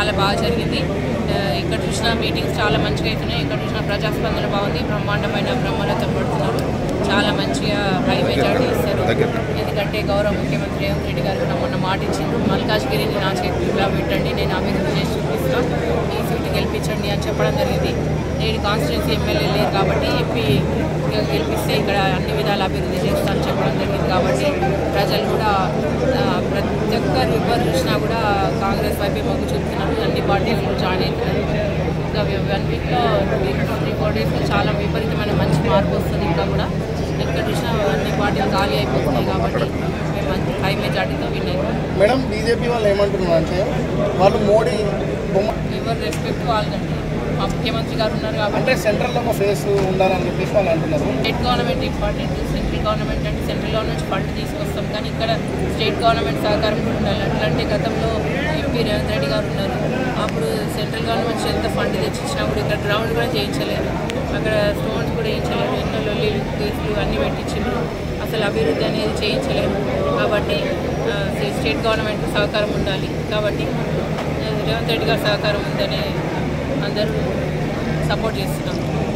చాలా బాగా జరిగింది ఆ, ఇక్కడ చూసిన మీటింగ్స్ చాలా మంచిగా అవుతున్నాయి ఇక్కడ చూసిన ప్రజాస్పందన బాగుంది బ్రహ్మాండమైన బ్రహ్మరథం పడుతున్నారు చాలా మంచిగా హై మెజార్టీ ఇస్తారు ఎందుకంటే గౌరవ ముఖ్యమంత్రి రేవంత్ రెడ్డి గారు కూడా మొన్న మాట ఇచ్చిండ్రు మల్కాజ్గిరిని నా చేతిలో పెట్టండి నేను అభివృద్ధి చేసి చూపిస్తాను ఈ సీటు గెలిపించండి అని చెప్పడం జరిగింది నేను కాన్స్టిట్యున్సీ ఎమ్మెల్యే లేదు కాబట్టి ఎంపీ గెలిపిస్తే ఇక్కడ అన్ని విధాల అభివృద్ధి చేస్తానని చెప్పడం జరిగింది కాబట్టి ప్రజలు కూడా ఆ, ప్రతి ఒక్కరు ఎవరు చూసినా కూడా కాంగ్రెస్ వైపే మొగ్గు చూపుతున్నారు అన్ని పార్టీలు జాయిన్ అవుతున్నారు ఇంకా వన్ వీక్లో త్రీ ఫోర్ డేస్లో చాలా విపరీతమైన మంచి మార్పు వస్తుంది ఇంకా కూడా ఎక్కడ చూసినా అన్ని పార్టీలు ఖాళీ అయిపోతున్నాయి కాబట్టి మేము మంచి హై మెజార్టీతో విన్ అయిపోయాం మేడం బీజేపీ వాళ్ళు ఏమంటున్నారు అంటే వాళ్ళు మోడీ బొమ్మ ఎవరు రెస్పెక్ట్ వాళ్ళకండి మా ముఖ్యమంత్రి గారు ఉన్నారు కాబట్టి అంటే సెంట్రల్లో ఒక ఫేస్ ఉండాలని చెప్పేసి వాళ్ళు అంటున్నారు state government important central government అంటే సెంట్రల్ గవర్నమెంట్ ఫండ్ తీసుకొస్తాం కానీ ఇక్కడ స్టేట్ గవర్నమెంట్ సహకారం కూడా ఉండాలి ఎట్లా అంటే గతంలో ఎంపీ రేవంత్ రెడ్డి గారు ఉన్నారు అప్పుడు సెంట్రల్ గవర్నమెంట్ ఎంత ఫండ్ తెచ్చిచ్చినా కూడా ఇక్కడ గ్రౌండ్ కూడా చేయించలేదు అక్కడ స్టోన్స్ కూడా వేయించలేదు ఎన్నో లొల్లీలు కేసులు అన్నీ పెట్టించారు అసలు అభివృద్ధి అనేది చేయించలేదు కాబట్టి ఆ, స్టేట్ గవర్నమెంట్ సహకారం ఉండాలి కాబట్టి ఆ, రేవంత్ రెడ్డి గారి సహకారం ఉందని అందరూ సపోర్ట్ చేస్తున్నాం